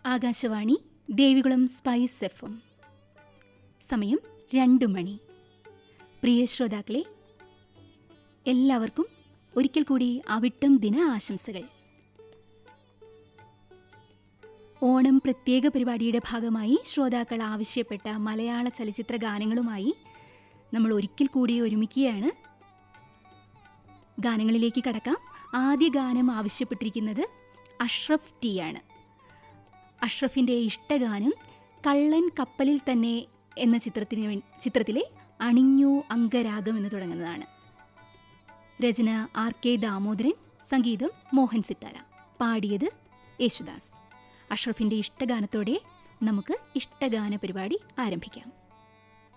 Akashvani Devikulam spice F M സമയം രണ്ടു മണി പ്രിയ ശ്രോതാക്കളെ എല്ലാവർക്കും ഒരിക്കൽ കൂടി അവിട്ടം ദിന ആശംസകൾ ഓണം പ്രത്യേക പരിപാടിയുടെ ഭാഗമായി ശ്രോതാക്കൾ ആവശ്യപ്പെട്ട മലയാള ചലച്ചിത്ര ഗാനങ്ങളുമായി നമ്മൾ ഒരിക്കൽ കൂടി ഒരുമിക്കുകയാണ് ഗാനങ്ങളിലേക്ക് കടക്കാം ആദ്യ ഗാനം ആവശ്യപ്പെട്ടിരിക്കുന്നത് അഷ്റഫ് ടി ആണ് അഷ്റഫിൻ്റെ ഇഷ്ടഗാനം കള്ളൻ കപ്പലിൽ തന്നെ എന്ന ചിത്രത്തിന് വേ- ചിത്രത്തിലെ അണിഞ്ഞു അംഗരാഗം എന്ന് തുടങ്ങുന്നതാണ് രചന ആർ കെ ദാമോദരൻ സംഗീതം മോഹൻ സിത്താര പാടിയത് യേശുദാസ് അഷ്റഫിൻ്റെ ഇഷ്ടഗാനത്തോടെ നമുക്ക് ഇഷ്ടഗാന പരിപാടി ആരംഭിക്കാം